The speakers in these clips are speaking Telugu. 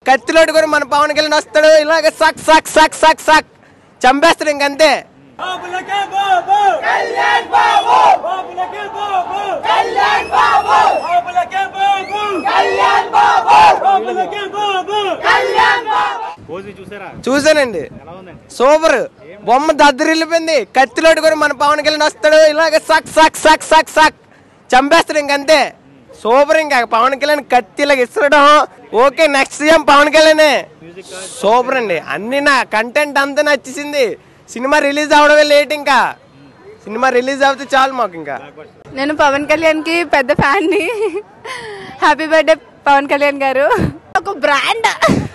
కత్తిలోటి కూడా మన పవన్ కళ్యాణ్ వస్తాడు ఇలాగ సక్ సక్ సక్ సక్ సక్ చంపేస్తాడు ఇంకంతే బాబులకే బాబు కళ్యాణ్ బాబు బాబులకే బాబు కళ్యాణ్ బాబు బాబులకే బాబు కళ్యాణ్ బాబు బాబులకే బాబు కళ్యాణ్ బాబు ఓజీ చూసారా చూసానండి ఎలా ఉందండి సూపర్ బొమ్మ దద్దరిల్లిపోయింది కత్తిలోటి కూడా మన పవన్ కళ్యాణ్ వస్తాడు ఇలాగ సక్ సక్ సక్ సక్ సక్ చంపేస్తాడు ఇంకంతే సూపర్ ఇంకా పవన్ కళ్యాణ్ కత్తి ఇలాగ ఇస్తడం okay next CM Pawan Kalyan super అండి అన్ని నా కంటెంట్ అంతా నచ్చేసింది సినిమా రిలీజ్ అవడమే లేట్ ఇంకా సినిమా రిలీజ్ అవుతే చాలు మాకు ఇంకా నేను పవన్ కళ్యాణ్ కి పెద్ద ఫ్యాన్ ని హ్యాపీ బర్త్డే పవన్ కళ్యాణ్ గారు ఒక బ్రాండ్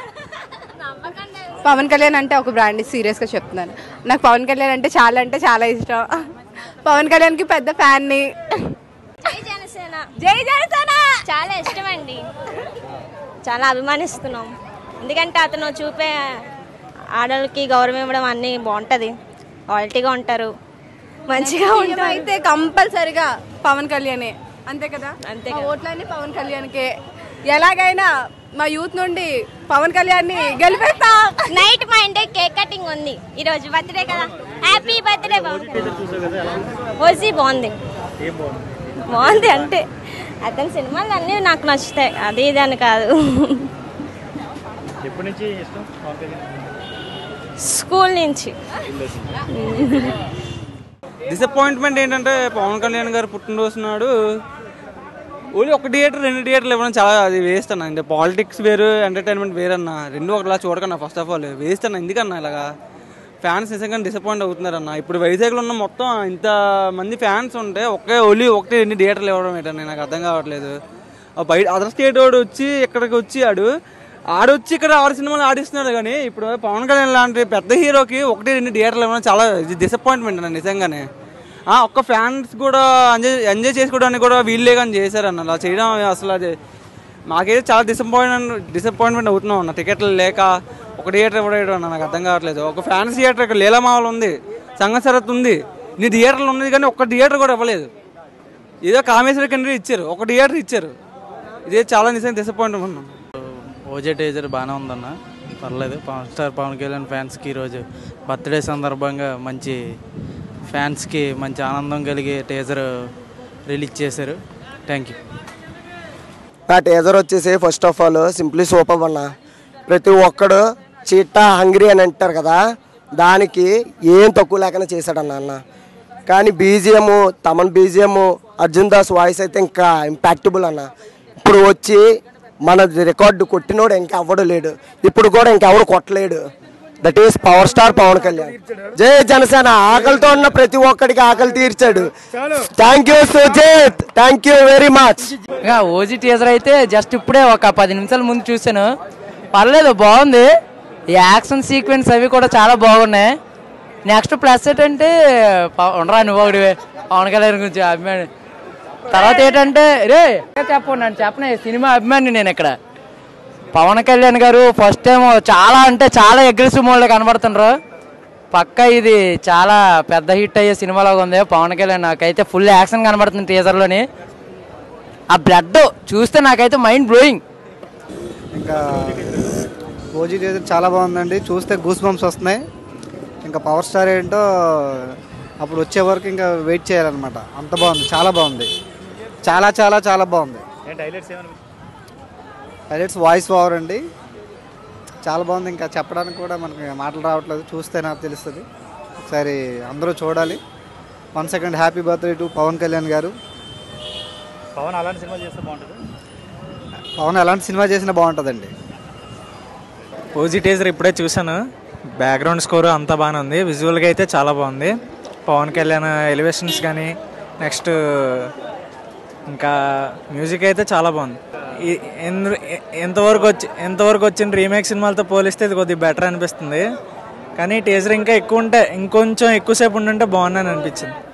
పవన్ కళ్యాణ్ అంటే ఒక బ్రాండ్ సీరియస్ గా చెప్తున్నాను నాకు పవన్ కళ్యాణ్ అంటే చాలా అంటే చాలా ఇష్టం పవన్ కళ్యాణ్ కి పెద్ద ఫ్యాన్ ని జై జనసేన జై జనసేన చాలా ఇష్టం అండి చాలా అభిమానిస్తున్నాం ఎందుకంటే అతను చూపే ఆడవాళ్ళకి గౌరవం ఇవ్వడం అన్నీ బాగుంటుంది క్వాలిటీగా ఉంటారు మంచిగా సీఎం ఉంటారు అయితే కంపల్సరిగా పవన్ కళ్యాణే అంతే కదా అంతే మా కదా. ఓట్లన్నీ పవన్ కళ్యాణ్కే ఎలాగైనా మా యూత్ నుండి పవన్ కళ్యాణ్ ని గెలిపిస్తాం నైట్ మా ఇంటి కేక్ కటింగ్ ఉంది ఈ రోజు బర్త్డే కదా హ్యాపీ బర్త్డే చూసావు కదా ఎలా ఉంది ఓజీ బాగుంది ఏం బాగుంది బాగుంది అంటే అతని సినిమాలు అన్నీ నాకు నచ్చుతాయి అది ఇది అని కాదు ఎప్పటి నుంచి ఇష్టం పవన్ కళ్యాణ్ స్కూల్ నుంచి డిసప్పాయింట్మెంట్ ఏంటంటే పవన్ కళ్యాణ్ గారు పుట్టినరోజు నాడు ఓన్లీ ఒక థియేటర్ రెండు థియేటర్లు ఇవ్వడం చాలా అది వేస్ట్ అన్న అంటే పాలిటిక్స్ వేరు ఎంటర్టైన్మెంట్ వేరన్న రెండు ఒకలా చూడకన్నా ఫస్ట్ ఆఫ్ ఆల్ వేస్ట్ అన్న ఎందుకన్నా ఇలాగా ఫ్యాన్స్ నిజంగా డిసప్పాయింట్ అవుతున్నారన్న ఇప్పుడు వైజాగ్లో ఉన్న మొత్తం ఇంత మంది ఫ్యాన్స్ ఉంటే ఒకే ఓన్లీ ఒకటి రెండు థియేటర్లు ఇవ్వడం ఏంటన్నా నాకు అర్థం కావట్లేదు ఆ బయట అదర్ స్టేట్ వాడు వచ్చి ఇక్కడికి వచ్చి ఆడు ఆడొచ్చి ఇక్కడ ఆరు సినిమాలు ఆడిస్తున్నాడు కానీ ఇప్పుడు పవన్ కళ్యాణ్ లాంటి పెద్ద హీరోకి ఒకటి రెండు థియేటర్లు ఇవ్వడం చాలా డిసప్పాయింట్మెంట్ అన్న నిజంగానే ఆ, ఒక్క ఫ్యాన్స్ కూడా ఎంజాయ్ ఎంజాయ్ చేసుకోవడానికి కూడా వీళ్ళే కానీ చేశారన్న అలా చేయడం అసలు అది మాకైతే చాలా డిసప్పాయింట్మెంట్ డిసప్పాయింట్మెంట్ అవుతున్నాం అన్న టికెట్లు లేక ఒక థియేటర్ ఇవ్వడం అన్న నాకు అర్థం కావట్లేదు ఒక ఫ్యాన్స్ థియేటర్ ఇక్కడ లీలామావల్ ఉంది సంగసరత్ ఉంది నీ థియేటర్లు ఉన్నది కానీ ఒక్క థియేటర్ కూడా ఇవ్వలేదు ఏదో కామేశ్వర కింద ఇచ్చారు ఒక థియేటర్ ఇచ్చారు ఇదే చాలా నిజంగా డిసప్పాయింట్ ఉన్నాం ఓజే టేజర్ బాగానే ఉందన్న పర్లేదు పవన్ స్టార్ పవన్ కళ్యాణ్ ఫ్యాన్స్కి ఈరోజు బర్త్డే సందర్భంగా మంచి ఫ్యాన్స్కి మంచి ఆనందం కలిగే టేజర్ రిలీజ్ చేశారు థ్యాంక్ యూ నా టేజర్ వచ్చేసి first of all simply super అన్న ప్రతి ఒక్కడు చీట్టా హంగ్రీ అని అంటారు కదా దానికి ఏం తక్కువ లేకుండా చేశాడన్న అన్న కానీ BGM Thaman BGM Arjun Das voice అయితే ఇంకా ఇంపాక్టబుల్ అన్న ఇప్పుడు వచ్చి మన రికార్డు కొట్టినోడు ఇంకా ఎవడు లేడు ఇప్పుడు కూడా ఇంకెవడు కొట్టలేడు that is power star Pawan Kalyan జై జనసేన ఆకలితో ఉన్న ప్రతి ఒక్కడికి ఆకలి తీర్చాడు thank you Sujith thank you very much ఇంకా ఓజీ టీజర్ అయితే జస్ట్ ఇప్పుడే ఒక పది నిమిషాల ముందు చూశాను పర్లేదు బాగుంది ఈ యాక్షన్ సీక్వెన్స్ అవి కూడా చాలా బాగున్నాయి నెక్స్ట్ ప్లస్ ఏంటంటే పవ- ఉండరా నువ్వు ఒకటివే పవన్ కళ్యాణ్ గురించి అభిమాని తర్వాత ఏంటంటే రే చెప్పు నన్ను చెప్పనే సినిమా అభిమాని నేను ఇక్కడ పవన్ కళ్యాణ్ గారు ఫస్ట్ టైం చాలా అంటే చాలా అగ్రెసివ్ మోడ్లో కనబడుతుండ్రు పక్క ఇది చాలా పెద్ద హిట్ అయ్యే సినిమాలాగా ఉంది పవన్ కళ్యాణ్ నాకైతే ఫుల్ యాక్షన్ కనబడుతుంది టీజర్లోని ఆ బ్లడ్ చూస్తే నాకైతే మైండ్ బ్లోయింగ్ ఇంకా ఓజీ టీజర్ చాలా బాగుందండి చూస్తే గూస్ బంప్స్ వస్తున్నాయి ఇంకా పవర్ స్టార్ ఏంటో అప్పుడు వచ్చే వరకు ఇంకా వెయిట్ చేయాలన్నమాట అంత బాగుంది చాలా బాగుంది చాలా చాలా చాలా బాగుంది ఏంటి హైలైట్స్ ఏమనిపించింది హైలైట్స్ వాయిస్ ఓవర్ అండి చాలా బాగుంది ఇంకా చెప్పడానికి కూడా మనకి మాటలు రావట్లేదు చూస్తే నాకు తెలుస్తుంది ఒకసారి అందరూ చూడాలి one second happy birthday to Pawan Kalyan గారు పవన్ అలాంటి సినిమాలు చేస్తే బాగుంటుంది పవన్ ఎలాంటి సినిమా చేసినా బాగుంటుందండి ఓజీ టేజర్ ఇప్పుడే చూశాను బ్యాక్గ్రౌండ్ స్కోర్ అంతా బాగానే ఉంది విజువల్గా అయితే చాలా బాగుంది పవన్ కళ్యాణ్ ఎలివేషన్స్ కానీ నెక్స్ట్ ఇంకా మ్యూజిక్ అయితే చాలా బాగుంది ఈ- ఎందు- ఎ- ఎంతవరకు వచ్చి ఎంతవరకు వచ్చిన రీమేక్ సినిమాలతో పోలిస్తే ఇది కొద్దిగా బెటర్ అనిపిస్తుంది కానీ టీజర్ ఇంకా ఎక్కువ ఉంటే ఇంకొంచెం ఎక్కువసేపు ఉండుంటే బాగుందని అనిపించింది